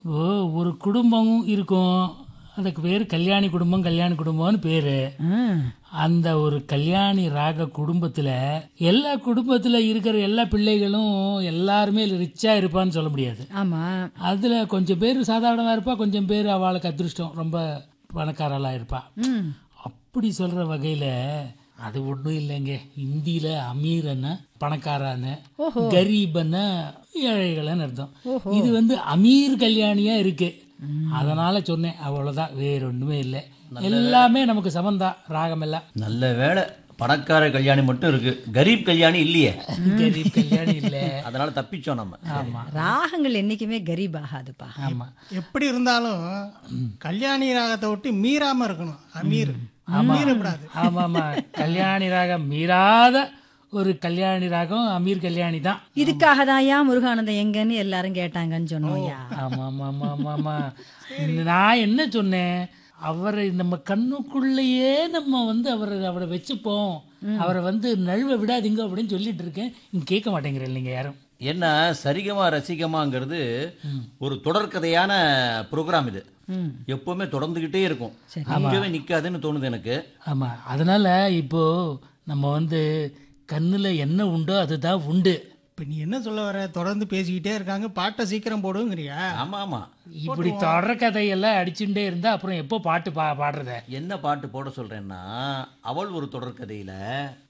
ஓ ஒரு குடும்பம் இருக்கும் அதுக்கு பேர் கல்யாணி குடும்பம் கல்யாணி குடும்பம்னு பேரு அந்த ஒரு கல்யாணி ராக குடும்பத்துல எல்லா குடும்பத்துல இருக்கிற எல்லா பிள்ளைகளும் எல்லாருமே ரிச்சா இருப்பான்னு சொல்ல முடியாது ஆமா அதுல கொஞ்சம் பேர் சாதாரணமா இருப்பா கொஞ்சம் பேர் அவளுக்கு அதிருஷ்டம் ரொம்ப பணக்காரலா இருப்பா ம் அப்படி சொல்ற வகையில அது ஒண்ணும் இல்லைங்க இந்தியில அமீரன்னு பணக்காரான்னு கரீபன்னு ஏழைகள்னு அர்த்தம் இது வந்து அமீர் கல்யாணியா இருக்கு அதனால சொன்னேன் அவ்வளவுதான் வேற ஒண்ணுமே இல்லை எல்லாமே நமக்கு சமந்தான் ராகம் எல்லாம் நல்ல வேளை பணக்கார கல்யாணி மட்டும் இருக்கு கரீப் கல்யாணி இல்லையே கரீப் கல்யாணி இல்ல அதனால தப்பிச்சோம் நம்ம ஆமா ராகங்கள் என்னைக்குமே கரீப் ஆகாதுப்பா ஆமா எப்படி இருந்தாலும் கல்யாணி ராகத்தை விட்டு மீறாம இருக்கணும் அமீர் மீறப்படாது ஆமா ஆமா கல்யாணி ராகம் மீறாத ஒரு கல்யாணி ராகம் அமீர் கல்யாணி தான் இதுக்காக தான் ஏன் முருகானந்தம் எங்கன்னு எல்லாரும் கேட்டாங்கன்னு சொன்னோம்யா ஆமா ஆமா ஆமா ஆமா ஆமா நான் என்ன சொன்னேன் அவரை நம்ம கண்ணுக்குள்ளேயே நம்ம வந்து அவரை அவரை வச்சுப்போம் அவரை வந்து நழுவ விடாதீங்க அப்படின்னு சொல்லிட்டு இருக்கேன் நீங்க கேட்க மாட்டேங்கிற இல்லைங்க யாரும் என்ன சரிகமா ரசிகமாங்கிறது ஒரு தொடர்கதையான ப்ரோக்ராம் இது எப்பவுமே தொடர்ந்துகிட்டே இருக்கும் இங்கவே நிக்காதுன்னு தோணுது எனக்கு ஆமா அதனால இப்போ நம்ம வந்து கண்ணுல என்ன உண்டோ அதுதான் உண்டு இப்ப நீ என்ன சொல்ல வர தொடர்ந்து பேசிக்கிட்டே இருக்காங்க பாட்டை சீக்கிரம் போடுங்கிறியா ஆமா ஆமா இப்படி தொடர் கதையெல்லாம் அடிச்சுட்டே இருந்தா அப்புறம் எப்போ பாட்டு பா பாடுறத என்ன பாட்டு போட சொல்றேன்னா அவள் ஒரு தொடர்கதையில